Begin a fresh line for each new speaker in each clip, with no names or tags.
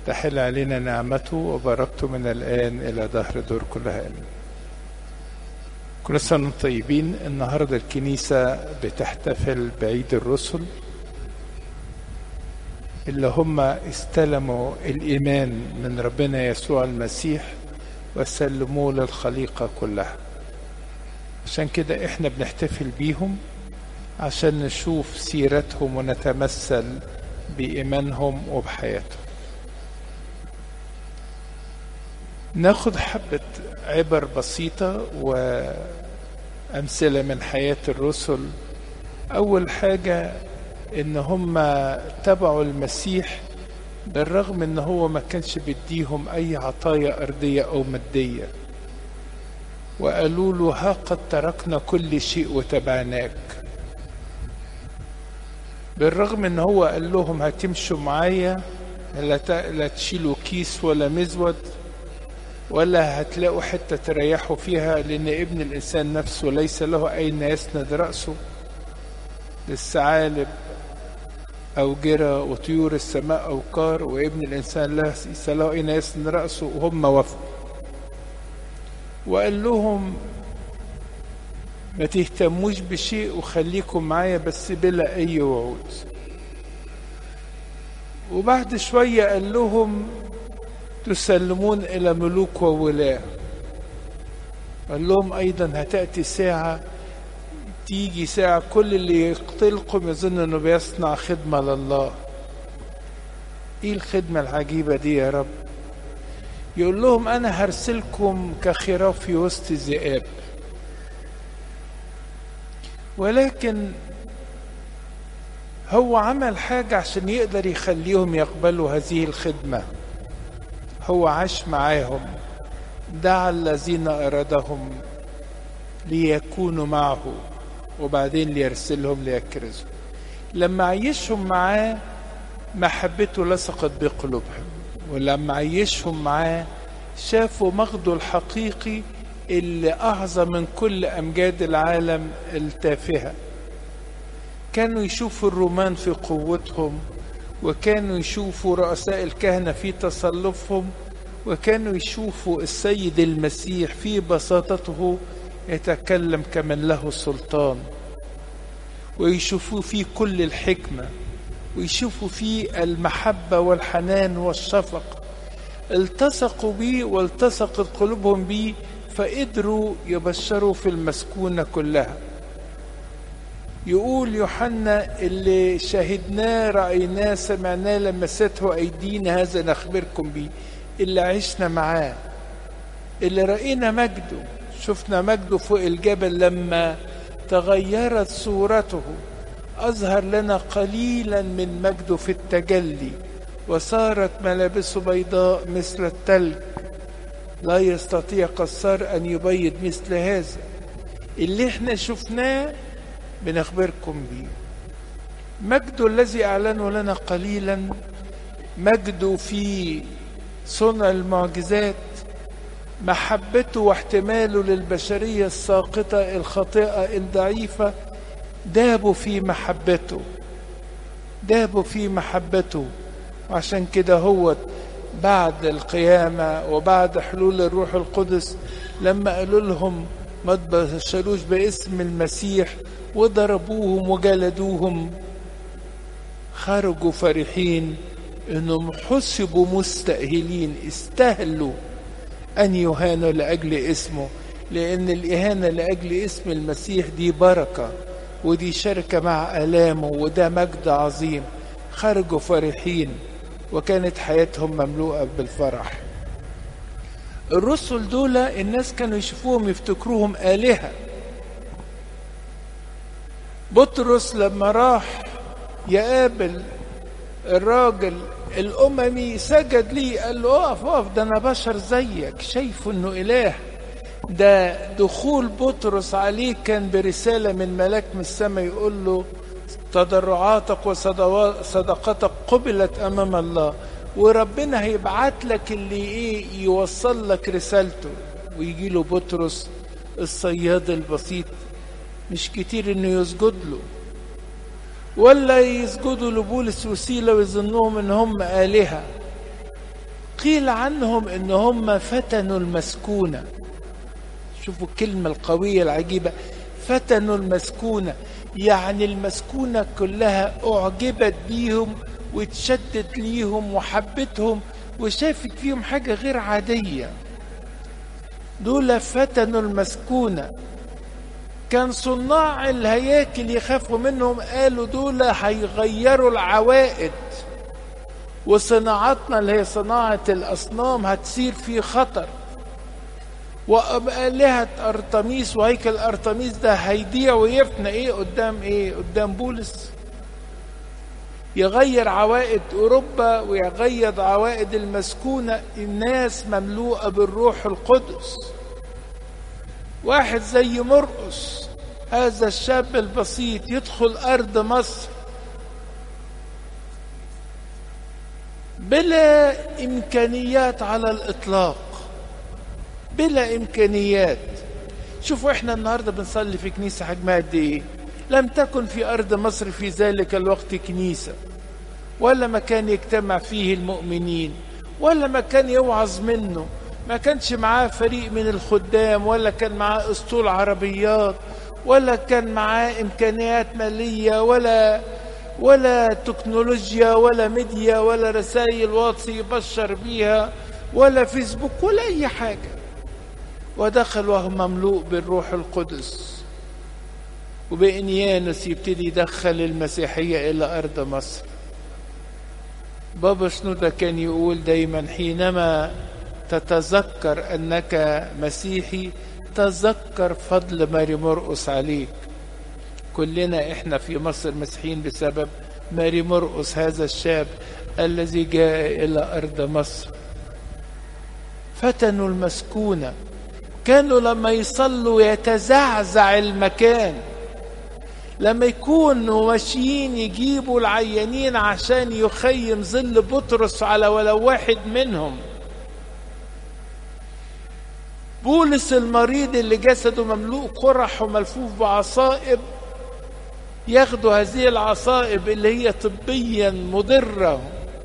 تحل علينا نعمته وبركته من الآن إلى دهر دور كلها آمين كل سنة وانتم طيبين النهاردة الكنيسة بتحتفل بعيد الرسل اللي هم استلموا الإيمان من ربنا يسوع المسيح وسلموه للخليقة كلها عشان كده احنا بنحتفل بيهم عشان نشوف سيرتهم ونتمثل بإيمانهم وبحياتهم ناخد حبة عبر بسيطة وأمثلة من حياة الرسل أول حاجة إن هم تبعوا المسيح بالرغم إن هو ما كانش بيديهم أي عطايا أرضية أو مادية وقالوا له ها قد تركنا كل شيء وتبعناك بالرغم ان هو قال لهم هتمشوا معايا لا لا تشيلوا كيس ولا مزود ولا هتلاقوا حتة تريحوا فيها لأن ابن الإنسان نفسه ليس له أين يسند رأسه للثعالب أو جرى وطيور السماء أوقار وابن الإنسان ليس له أين يسند رأسه وهم وفوا وقال لهم ما تهتموش بشيء وخليكم معايا بس بلا أي وعود وبعد شوية قال لهم تسلمون إلى ملوك وولاة قال لهم أيضا هتأتي ساعة تيجي ساعة كل اللي يقتلكم يظن أنه بيصنع خدمة لله إيه الخدمة العجيبة دي يا رب يقول لهم أنا هرسلكم كخراف في وسط ذئاب ولكن هو عمل حاجة عشان يقدر يخليهم يقبلوا هذه الخدمة هو عاش معاهم دعا الذين أرادهم ليكونوا معه وبعدين ليرسلهم ليكرزوا لما عيشهم معاه محبته لصقت بقلوبهم ولما عيشهم معاه شافوا مجده الحقيقي اللي أعظم من كل أمجاد العالم التافهة كانوا يشوفوا الرومان في قوتهم وكانوا يشوفوا رؤساء الكهنة في تصلفهم وكانوا يشوفوا السيد المسيح في بساطته يتكلم كمن له السلطان ويشوفوا فيه كل الحكمة ويشوفوا فيه المحبة والحنان والشفق التصقوا بيه والتصقت قلوبهم بيه فقدروا يبشروا في المسكونة كلها يقول يوحنا اللي شاهدناه رأيناه سمعناه لمسته أيدينا هذا نخبركم به اللي عشنا معاه اللي رأينا مجده شفنا مجده فوق الجبل لما تغيرت صورته أظهر لنا قليلا من مجده في التجلي وصارت ملابسه بيضاء مثل التلج لا يستطيع قصار أن يبيض مثل هذا اللي احنا شفناه بنخبركم به مجده الذي أعلنه لنا قليلا مجده في صنع المعجزات محبته واحتماله للبشرية الساقطة الخاطئة الضعيفة دابوا في محبته دابوا في محبته وعشان كده هو بعد القيامة وبعد حلول الروح القدس لما قالوا لهم ما تبشروش باسم المسيح وضربوهم وجلدوهم خرجوا فرحين انهم حسبوا مستأهلين استهلوا ان يهانوا لاجل اسمه لان الاهانه لاجل اسم المسيح دي بركه ودي شركه مع الامه وده مجد عظيم خرجوا فرحين وكانت حياتهم مملوءه بالفرح الرسل دول الناس كانوا يشوفوهم يفتكروهم الهه بطرس لما راح يقابل الراجل الأممي سجد لي قال له اقف اقف ده أنا بشر زيك شايفه إنه إله ده دخول بطرس عليه كان برسالة من ملاك من السماء يقول له تضرعاتك وصدقاتك قبلت أمام الله وربنا هيبعت لك اللي ايه يوصل لك رسالته ويجي له بطرس الصياد البسيط مش كتير انه يسجد له ولا يسجدوا لبولس وسيلة ويظنوهم ان هم آلهة قيل عنهم ان هم فتنوا المسكونه شوفوا الكلمه القويه العجيبه فتنوا المسكونه يعني المسكونه كلها اعجبت بيهم واتشدت ليهم وحبتهم وشافت فيهم حاجه غير عاديه دول فتنوا المسكونه كان صناع الهياكل يخافوا منهم قالوا دول هيغيروا العوائد وصناعتنا اللي هي صناعة الأصنام هتسير في خطر وآلهة أرتميس وهيكل أرتميس ده هيضيع ويفنى إيه قدام إيه قدام بولس يغير عوائد أوروبا ويغير عوائد المسكونة الناس مملوءة بالروح القدس واحد زي مرقس هذا الشاب البسيط يدخل أرض مصر بلا إمكانيات على الإطلاق بلا إمكانيات شوفوا إحنا النهاردة بنصلي في كنيسة حجمها قد إيه لم تكن في أرض مصر في ذلك الوقت كنيسة ولا مكان يجتمع فيه المؤمنين ولا مكان يوعظ منه ما كانش معاه فريق من الخدام ولا كان معاه اسطول عربيات ولا كان معاه امكانيات ماليه ولا ولا تكنولوجيا ولا ميديا ولا رسائل واتس يبشر بيها ولا فيسبوك ولا اي حاجه ودخل وهو مملوء بالروح القدس وبإنيانوس يبتدي يدخل المسيحية إلى أرض مصر بابا شنودة كان يقول دايما حينما تتذكر أنك مسيحي تذكر فضل ماري مرقس عليك كلنا احنا في مصر مسيحيين بسبب ماري مرقس هذا الشاب الذي جاء إلى أرض مصر فتنوا المسكونة كانوا لما يصلوا يتزعزع المكان لما يكونوا ماشيين يجيبوا العيانين عشان يخيم ظل بطرس على ولو واحد منهم بولس المريض اللي جسده مملوء قرح وملفوف بعصائب ياخدوا هذه العصائب اللي هي طبيا مضرة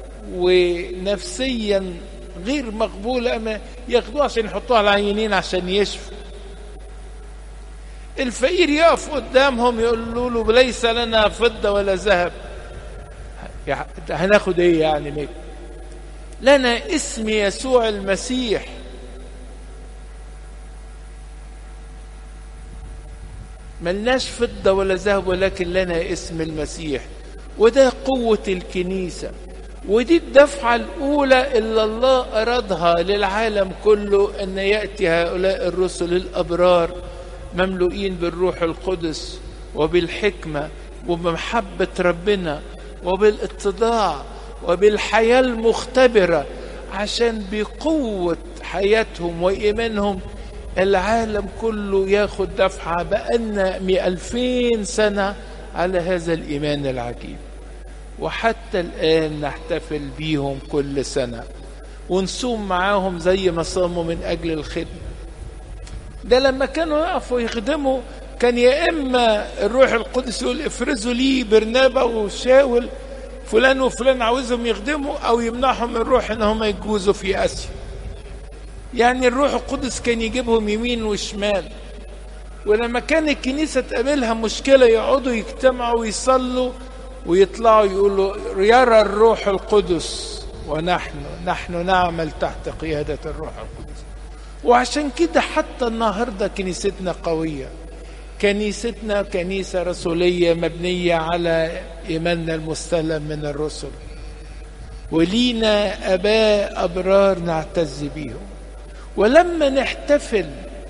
ونفسيا غير مقبولة أما ياخدوها عشان يحطوها على العيانين عشان يشفوا الفقير يقف قدامهم يقولوا له ليس لنا فضة ولا ذهب هناخد ايه يعني ليه لنا اسم يسوع المسيح ملناش فضة ولا ذهب ولكن لنا اسم المسيح وده قوة الكنيسة ودي الدفعة الأولى اللي الله أرادها للعالم كله أن يأتي هؤلاء الرسل الأبرار مملوئين بالروح القدس وبالحكمة وبمحبة ربنا وبالاتضاع وبالحياة المختبرة عشان بقوة حياتهم وإيمانهم العالم كله ياخد دفعة بقالنا ألفين سنة على هذا الإيمان العجيب وحتى الآن نحتفل بيهم كل سنة ونصوم معاهم زي ما صاموا من أجل الخدمة ده لما كانوا يقفوا يخدموا كان يا إما الروح القدس يقول افرزوا لي برنابا وشاول فلان وفلان عاوزهم يخدموا أو يمنعهم الروح إنهم يجوزوا في آسيا يعني الروح القدس كان يجيبهم يمين وشمال ولما كان الكنيسة تقابلها مشكلة يقعدوا يجتمعوا ويصلوا ويطلعوا يقولوا يرى الروح القدس ونحن نحن نعمل تحت قيادة الروح القدس وعشان كده حتى النهاردة كنيستنا قوية كنيستنا كنيسة رسولية مبنية على إيماننا المستلم من الرسل ولينا أباء أبرار نعتز بيهم ولما نحتفل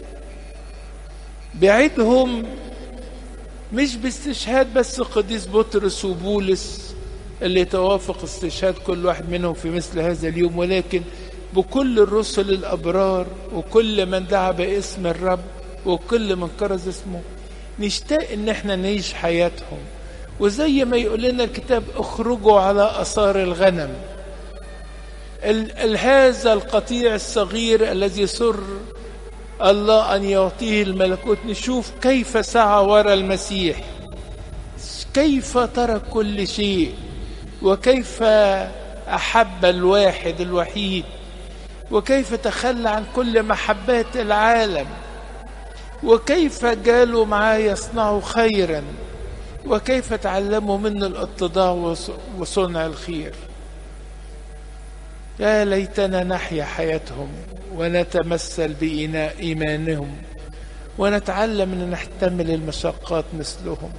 بعيدهم مش باستشهاد بس قديس بطرس وبولس اللي توافق استشهاد كل واحد منهم في مثل هذا اليوم ولكن بكل الرسل الأبرار وكل من دعا باسم الرب وكل من كرز اسمه نشتاق ان احنا نعيش حياتهم وزي ما يقول لنا الكتاب اخرجوا على اثار الغنم هذا القطيع الصغير الذي سر الله أن يعطيه الملكوت نشوف كيف سعى وراء المسيح كيف ترك كل شيء وكيف أحب الواحد الوحيد وكيف تخلى عن كل محبات العالم وكيف جالوا معاه يصنعوا خيرا وكيف تعلموا منه الاتضاع وصنع الخير يا ليتنا نحيا حياتهم ونتمثل بإناء إيمانهم ونتعلم أن نحتمل المشقات مثلهم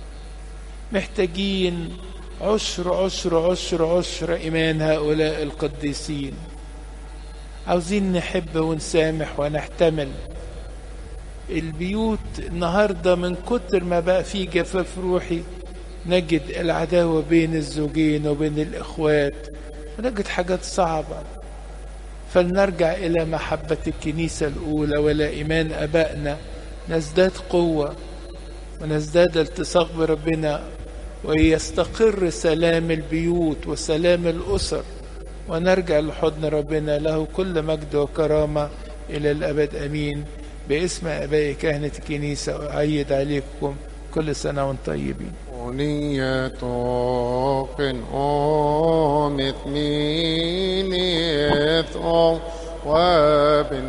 محتاجين عشر عشر عشر عشر إيمان هؤلاء القديسين عاوزين نحب ونسامح ونحتمل البيوت النهاردة من كتر ما بقى فيه جفاف روحي نجد العداوة بين الزوجين وبين الإخوات ونجد حاجات صعبة فلنرجع إلى محبة الكنيسة الأولى ولا إيمان أبائنا نزداد قوة ونزداد التصاق بربنا ويستقر سلام البيوت وسلام الأسر ونرجع لحضن ربنا له كل مجد وكرامة إلى الأبد أمين باسم أبائي كهنة الكنيسة أعيد عليكم كل سنة وانتم طيبين
Oniya token omit mi